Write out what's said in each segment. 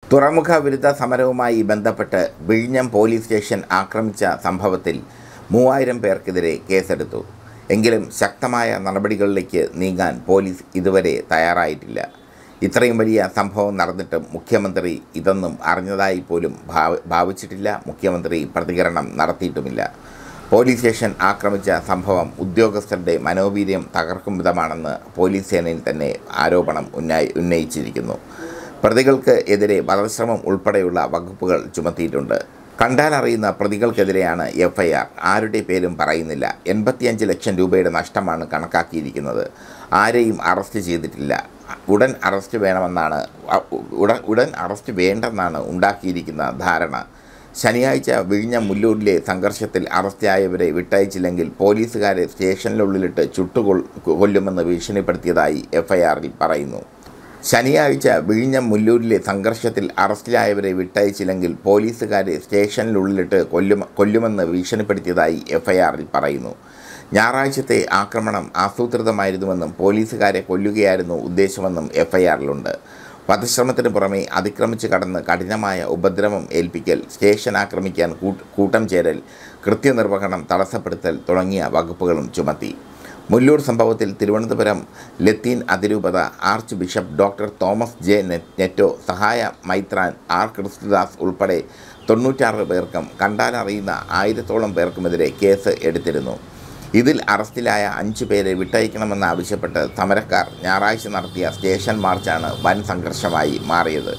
തുറമുഖ വിരുദ്ധ സമരവുമായി ബന്ധപ്പെട്ട് വിഴിഞ്ഞം പോലീസ് സ്റ്റേഷൻ ആക്രമിച്ച സംഭവത്തിൽ മൂവായിരം പേർക്കെതിരെ കേസെടുത്തു എങ്കിലും ശക്തമായ നടപടികളിലേക്ക് നീങ്ങാൻ പോലീസ് ഇതുവരെ തയ്യാറായിട്ടില്ല ഇത്രയും വലിയ സംഭവം നടന്നിട്ടും മുഖ്യമന്ത്രി ഇതൊന്നും അറിഞ്ഞതായി പോലും ഭാവ- ഭാവിച്ചിട്ടില്ല മുഖ്യമന്ത്രി പ്രതികരണം നടത്തിയിട്ടുമില്ല പോലീസ് സ്റ്റേഷൻ ആക്രമിച്ച സംഭവം ഉദ്യോഗസ്ഥരുടെ മനോവീര്യം തകർക്കും വിധമാണെന്ന് പോലീസ് സേനയിൽ തന്നെ ആരോപണം ഉന്നയി ഉന്നയിച്ചിരിക്കുന്നു പ്രതികൾക്ക് എതിരെ വധശ്രമം ഉൾപ്പെടെയുള്ള വകുപ്പുകൾ ചുമത്തിയിട്ടുണ്ട് കണ്ടാൽ അറിയുന്ന പ്രതികൾക്കെതിരെയാണ് എഫ് ഐ ആർ ആരുടെ പേരും പറയുന്നില്ല എൺപത്തിയഞ്ച് ലക്ഷം രൂപയുടെ നഷ്ടമാണ് കണക്കാക്കിയിരിക്കുന്നത് ആരെയും അറസ്റ്റ് ചെയ്തിട്ടില്ല ഉടൻ അറസ്റ്റ് വേണമെന്നാണ് അ- ഉടൻ ഉടൻ അറസ്റ്റ് വേണ്ടെന്നാണ് ഉണ്ടാക്കിയിരിക്കുന്ന ധാരണ ശനിയാഴ്ച വിഴിഞ്ഞ മുല്ലൂരിലെ സംഘർഷത്തിൽ അറസ്റ്റിലായവരെ വിട്ടയച്ചില്ലെങ്കിൽ പോലീസുകാരെ സ്റ്റേഷനിലുള്ളിലിട്ട് ചുട്ടുകൊൾ കൊല്ലുമെന്ന് ഭീഷണിപ്പെടുത്തിയതായി എഫ്ഐആറിൽ പറയുന്നു ശനിയാഴ്ച വിഴിഞ്ഞം മുല്ലൂരിലെ സംഘർഷത്തിൽ അറസ്റ്റിലായവരെ വിട്ടയച്ചില്ലെങ്കിൽ പോലീസുകാരെ സ്റ്റേഷനിലുള്ളിലിട്ട് കൊല്ലും കൊല്ലുമെന്ന് ഭീഷണിപ്പെടുത്തിയതായി എഫ്ഐആറിൽ പറയുന്നു ഞായറാഴ്ചത്തെ ആക്രമണം ആസൂത്രിതമായിരുന്നുവെന്നും പോലീസുകാരെ കൊല്ലുകയായിരുന്നു ഉദ്ദേശമെന്നും എഫ്ഐആറിലുണ്ട് വധശ്രമത്തിന് പുറമെ അതിക്രമിച്ച് കടന്ന് കഠിനമായ ഉപദ്രവം ഏൽപ്പിക്കൽ സ്റ്റേഷൻ ആക്രമിക്കാൻ കൂട്ട് കൂട്ടം ചേരൽ കൃത്യനിർവഹണം തടസ്സപ്പെടുത്തൽ തുടങ്ങിയ വകുപ്പുകളും ചുമത്തി മുല്ലൂർ സംഭവത്തിൽ തിരുവനന്തപുരം ലത്തീൻ അതിരൂപത archbishop doctor Thomas J നെ- നെറ്റോ സഹായ മൈത്രാൻ ആർ ക്രിസ്തുദാസ് ഉൾപ്പെടെ തൊണ്ണൂറ്റാറ് പേർക്കും കണ്ടാലറിയുന്ന ആയിരത്തോളം പേർക്കുമെതിരെ കേസ് എടുത്തിരുന്നു ഇതിൽ അറസ്റ്റിലായ അഞ്ചു പേരെ വിട്ടയക്കണമെന്നാവശ്യപ്പെട്ട് സമരക്കാർ ഞായറാഴ്ച നടത്തിയ സ്റ്റേഷൻ മാർച്ചാണ് വൻ സംഘർഷമായി മാറിയത്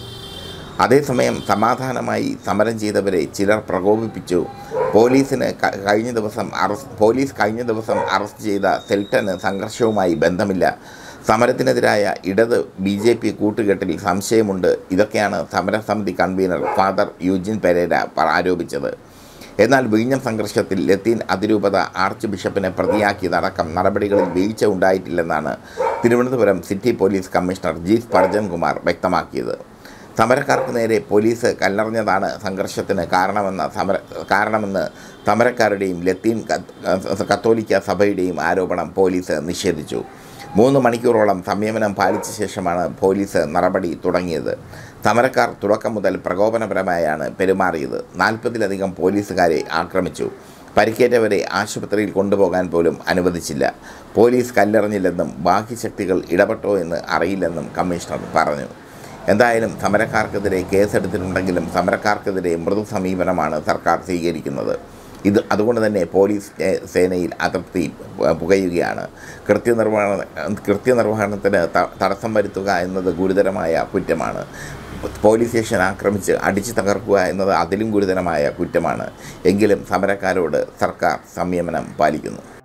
അതേസമയം സമാധാനമായി സമരം ചെയ്തവരെ ചിലർ പ്രകോപിപ്പിച്ചു പോലീസിന് ക- കഴിഞ്ഞ ദിവസം അറസ്റ്റ് പോലീസ് കഴിഞ്ഞ ദിവസം അറസ്റ്റ് ചെയ്ത സെൽട്ടന് സംഘർഷവുമായി ബന്ധമില്ല സമരത്തിനെതിരായ ഇടത് ബി ജെ പി കൂട്ടുകെട്ടിൽ സംശയമുണ്ട് ഇതൊക്കെയാണ് സമരസമിതി കൺവീനർ ഫാദർ യൂജിൻ പെരേര പ- ആരോപിച്ചത് എന്നാൽ വിഴിഞ്ഞം സംഘർഷത്തിൽ ലത്തീൻ അതിരൂപത ആർച്ച് ബിഷപ്പിനെ പ്രതിയാക്കിയതടക്കം നടപടികളിൽ വീഴ്ച ഉണ്ടായിട്ടില്ലെന്നാണ് Thiruvananthapuram city police commissioner G Spurgeon Kumar വ്യക്തമാക്കിയത് സമരക്കാർക്ക് നേരെ പോലീസ് കല്ലെറിഞ്ഞതാണ് സംഘർഷത്തിന് കാരണമെന്ന സമര കാരണമെന്ന് സമരക്കാരുടെയും ലത്തീൻ കത്ത്- കത്തോലിക്ക സഭയുടെയും ആരോപണം പോലീസ് നിഷേധിച്ചു മൂന്ന് മണിക്കൂറോളം സംയമനം പാലിച്ച ശേഷമാണ് പോലീസ് നടപടി തുടങ്ങിയത് സമരക്കാർ തുടക്കം മുതൽ പ്രകോപനപരമായാണ് പെരുമാറിയത് നാൽപ്പതിലധികം പോലീസുകാരെ ആക്രമിച്ചു പരിക്കേറ്റവരെ ആശുപത്രിയിൽ കൊണ്ടുപോകാൻ പോലും അനുവദിച്ചില്ല പോലീസ് കല്ലെറിഞ്ഞില്ലെന്നും ബാഹ്യശക്തികൾ ഇടപെട്ടോ എന്ന് അറിയില്ലെന്നും കമ്മീഷണർ പറഞ്ഞു എന്തായാലും സമരക്കാർക്കെതിരെ കേസെടുത്തിട്ടുണ്ടെങ്കിലും സമരക്കാർക്കെതിരെ മൃദു സമീപനമാണ് സർക്കാർ സ്വീകരിക്കുന്നത് ഇത് അതുകൊണ്ട് തന്നെ പോലീസ് ഏ, സേനയിൽ അതൃപ്തി പ- പുകയുകയാണ് കൃത്യനിർവഹണ കൃത്യനിർവഹണത്തിന് ത- തടസ്സം വരുത്തുക എന്നത് ഗുരുതരമായ കുറ്റമാണ് പോലീസ് സ്റ്റേഷൻ ആക്രമിച്ച് അടിച്ചു തകർക്കുക എന്നത് അതിലും ഗുരുതരമായ കുറ്റമാണ് എങ്കിലും സമരക്കാരോട് സർക്കാർ സംയമനം പാലിക്കുന്നു